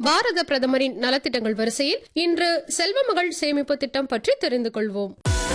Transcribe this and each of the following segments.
பாரத பிரதமரின் நலத்திட்டங்கள் வரிசையில் இன்று செல்வ மகள் சேமிப்பு திட்டம் பற்றி தெரிந்து கொள்வோம்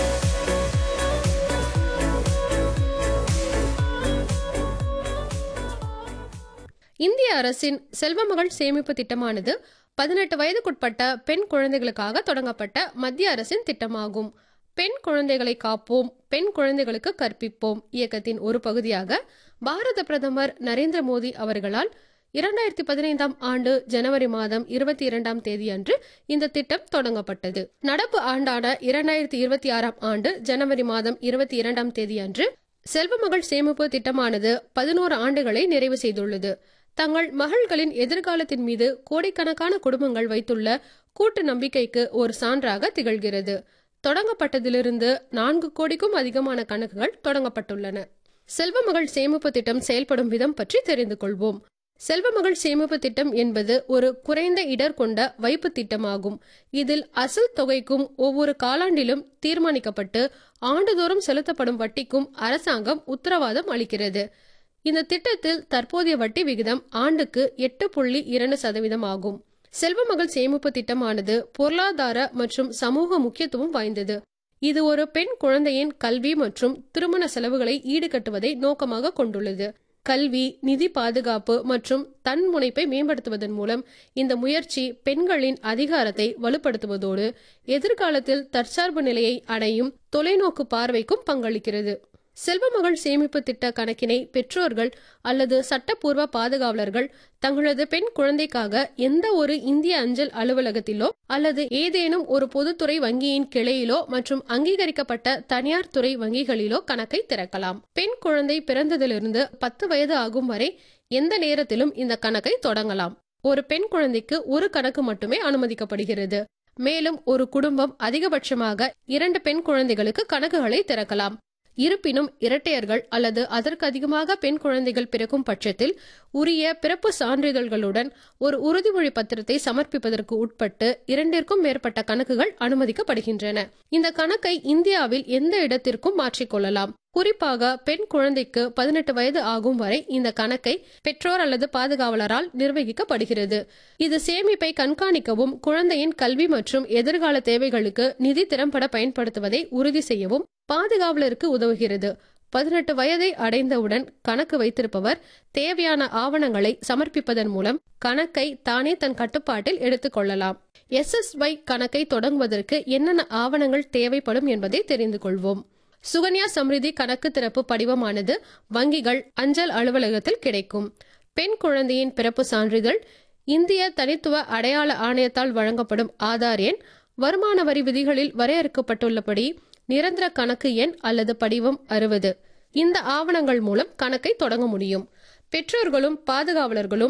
இந்திய அரசின் செல்வமகள் சேமிப்பு திட்டமானது பதினெட்டு வயதுக்குட்பட்ட பெண் குழந்தைகளுக்காக தொடங்கப்பட்ட மத்திய அரசின் திட்டமாகும் பெண் குழந்தைகளை காப்போம் பெண் குழந்தைகளுக்கு கற்பிப்போம் இயக்கத்தின் ஒரு பகுதியாக பாரத பிரதமர் நரேந்திர மோடி அவர்களால் இரண்டாயிரத்தி பதினைந்தாம் ஆண்டு ஜனவரி மாதம் இருபத்தி இரண்டாம் தேதி அன்று இந்த திட்டம் தொடங்கப்பட்டது நடப்பு ஆண்டான இரண்டாயிரத்தி இருபத்தி ஆறாம் ஆண்டு ஜனவரி மாதம் இருபத்தி இரண்டாம் தேதி அன்று செல்வமகள் சேமிப்பு திட்டமானது பதினோரு ஆண்டுகளை நிறைவு செய்துள்ளது தங்கள் மகள்களின் எதிர்காலத்தின் மீது கோடிக்கணக்கான குடும்பங்கள் வைத்துள்ள கூட்டு நம்பிக்கைக்கு ஒரு சான்றாக திகழ்கிறது தொடங்கப்பட்டதிலிருந்து நான்கு கோடிக்கும் அதிகமான கணக்குகள் தொடங்கப்பட்டுள்ளன செல்வமகள் சேமிப்பு திட்டம் செயல்படும் விதம் பற்றி தெரிந்து கொள்வோம் செல்வமகள் சேமிப்பு திட்டம் என்பது ஒரு குறைந்த இடர் கொண்ட வைப்பு திட்டமாகும் இதில் அசல் தொகைக்கும் ஒவ்வொரு காலாண்டிலும் தீர்மானிக்கப்பட்டு ஆண்டுதோறும் செலுத்தப்படும் வட்டிக்கும் அரசாங்கம் உத்தரவாதம் அளிக்கிறது இந்த திட்டத்தில் தற்போதைய வட்டி விகிதம் ஆண்டுக்கு எட்டு புள்ளி இரண்டு சதவீதம் ஆகும் செல்வமகள் சேமிப்பு திட்டமானது பொருளாதார மற்றும் சமூக முக்கியத்துவம் வாய்ந்தது இது ஒரு பெண் குழந்தையின் கல்வி மற்றும் திருமண செலவுகளை ஈடுகட்டுவதை நோக்கமாக கொண்டுள்ளது கல்வி நிதி பாதுகாப்பு மற்றும் தன்முனைப்பை மேம்படுத்துவதன் மூலம் இந்த முயற்சி பெண்களின் அதிகாரத்தை வலுப்படுத்துவதோடு எதிர்காலத்தில் தற்சார்பு நிலையை அடையும் தொலைநோக்கு பார்வைக்கும் பங்களிக்கிறது செல்வமகள் சேமிப்பு திட்ட கணக்கினை பெற்றோர்கள் அல்லது சட்டப்பூர்வ பாதுகாவலர்கள் தங்களது பெண் குழந்தைக்காக எந்த ஒரு இந்திய அஞ்சல் அலுவலகத்திலோ அல்லது ஏதேனும் ஒரு பொதுத்துறை வங்கியின் கிளையிலோ மற்றும் அங்கீகரிக்கப்பட்ட தனியார் துறை வங்கிகளிலோ கணக்கை திறக்கலாம் பெண் குழந்தை பிறந்ததிலிருந்து பத்து வயது ஆகும் வரை எந்த நேரத்திலும் இந்த கணக்கை தொடங்கலாம் ஒரு பெண் குழந்தைக்கு ஒரு கணக்கு மட்டுமே அனுமதிக்கப்படுகிறது மேலும் ஒரு குடும்பம் அதிகபட்சமாக இரண்டு பெண் குழந்தைகளுக்கு கணக்குகளை திறக்கலாம் இருப்பினும் இரட்டையர்கள் அல்லது அதற்கு அதிகமாக பெண் குழந்தைகள் பிறக்கும் பட்சத்தில் உரிய பிறப்பு சான்றிதழ்களுடன் ஒரு உறுதிமொழி பத்திரத்தை சமர்ப்பிப்பதற்கு உட்பட்டு இரண்டிற்கும் மேற்பட்ட கணக்குகள் அனுமதிக்கப்படுகின்றன இந்த கணக்கை இந்தியாவில் எந்த இடத்திற்கும் மாற்றிக்கொள்ளலாம் குறிப்பாக பெண் குழந்தைக்கு பதினெட்டு வயது ஆகும் வரை இந்த கணக்கை பெற்றோர் அல்லது பாதுகாவலரால் நிர்வகிக்கப்படுகிறது இது சேமிப்பை கண்காணிக்கவும் குழந்தையின் கல்வி மற்றும் எதிர்கால தேவைகளுக்கு நிதி திறம்பட பயன்படுத்துவதை உறுதி செய்யவும் பாதுகாவலருக்கு உதவுகிறது பதினெட்டு வயதை அடைந்தவுடன் கணக்கு வைத்திருப்பவர் தேவையான ஆவணங்களை சமர்ப்பிப்பதன் மூலம் கணக்கை தானே தன் கட்டுப்பாட்டில் எடுத்துக் கொள்ளலாம் எஸ்எஸ்ஒய் கணக்கை தொடங்குவதற்கு என்னென்ன ஆவணங்கள் தேவைப்படும் என்பதை தெரிந்து கொள்வோம் சுகன்யா சம்ரிதி கணக்கு திறப்பு படிவமானது வங்கிகள் அஞ்சல் அலுவலகத்தில் கிடைக்கும் பெண் குழந்தையின் பிறப்பு சான்றிதழ் இந்திய தனித்துவ அடையாள ஆணையத்தால் வழங்கப்படும் ஆதார் எண் வருமான வரி விதிகளில் வரையறுக்கப்பட்டுள்ளபடி நிரந்தர கணக்கு எண் அல்லது படிவம் அறுபது இந்த ஆவணங்கள் மூலம் கணக்கை தொடங்க முடியும் பெற்றோர்களும் பாதுகாவலர்களும்